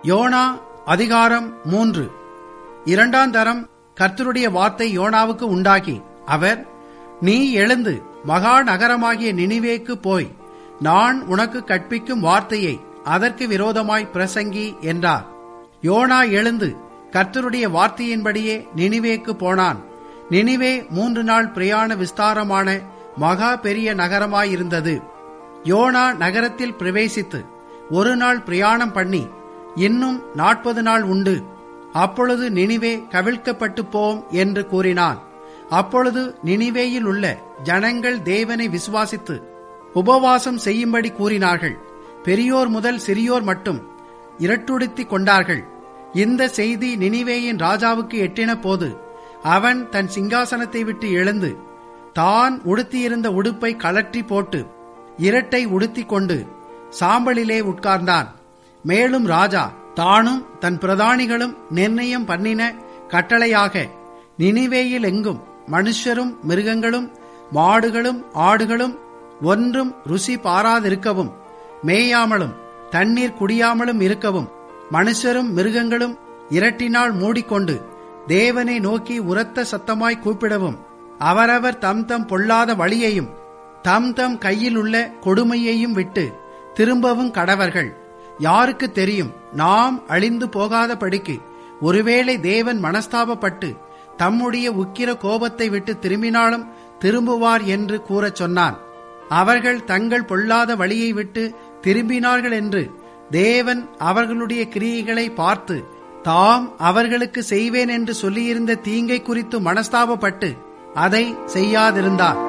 YONO அதிகாரம் மூன்று இரண்டாம் தரம் கர்த்தருடைய வார்த்தை யோனாவுக்கு உண்டாகி அவர் நீ எழுந்து மகா நகரமாகிய நினிவேக்கு போய் நான் உனக்கு கற்பிக்கும் வார்த்தையை அதற்கு விரோதமாய் பிரசங்கி என்றார் யோனா எழுந்து கர்த்தருடைய வார்த்தையின்படியே நினிவேக்கு போனான் நினிவே மூன்று நாள் பிரயாண விஸ்தாரமான மகா பெரிய நகரமாயிருந்தது யோனா நகரத்தில் பிரவேசித்து ஒரு நாள் பிரயாணம் பண்ணி இன்னும் நாற்பது நாள் உண்டு அப்பொழுது நினிவே கவிழ்க்கப்பட்டு போம் என்று கூறினான் அப்பொழுது நினிவேயில் உள்ள ஜனங்கள் தேவனை விசுவாசித்து உபவாசம் செய்யும்படி கூறினார்கள் பெரியோர் முதல் சிறியோர் மட்டும் இரட்டுடுத்திக் கொண்டார்கள் இந்த செய்தி நினிவேயின் ராஜாவுக்கு எட்டின போது அவன் தன் சிங்காசனத்தை விட்டு எழுந்து தான் உடுத்தியிருந்த உடுப்பை கலற்றி போட்டு இரட்டை உடுத்திக் கொண்டு சாம்பலிலே உட்கார்ந்தான் மேலும் ராஜா தானும் தன் பிரதானிகளும் நிர்ணயம் பண்ணின கட்டளையாக நினிவேயில் எங்கும் மனுஷரும் மிருகங்களும் மாடுகளும் ஆடுகளும் ஒன்றும் ருசி பாராதிருக்கவும் மேயாமலும் தண்ணீர் குடியாமலும் இருக்கவும் மனுஷரும் மிருகங்களும் இரட்டினால் மூடிக்கொண்டு தேவனை நோக்கி உரத்த சத்தமாய் கூப்பிடவும் அவரவர் தம் தம் பொல்லாத வழியையும் தம் தம் கையில் உள்ள கொடுமையையும் விட்டு திரும்பவும் கடவர்கள் யாருக்கு தெரியும் நாம் அழிந்து போகாதபடிக்கு ஒருவேளை தேவன் மனஸ்தாபப்பட்டு தம்முடைய உக்கிர கோபத்தை விட்டு திரும்பினாலும் திரும்புவார் என்று கூறச் சொன்னான் அவர்கள் தங்கள் பொல்லாத வழியை விட்டு திரும்பினார்கள் என்று தேவன் அவர்களுடைய கிரியைகளை பார்த்து தாம் அவர்களுக்கு செய்வேன் என்று சொல்லியிருந்த தீங்கை குறித்து மனஸ்தாபப்பட்டு அதை செய்யாதிருந்தார்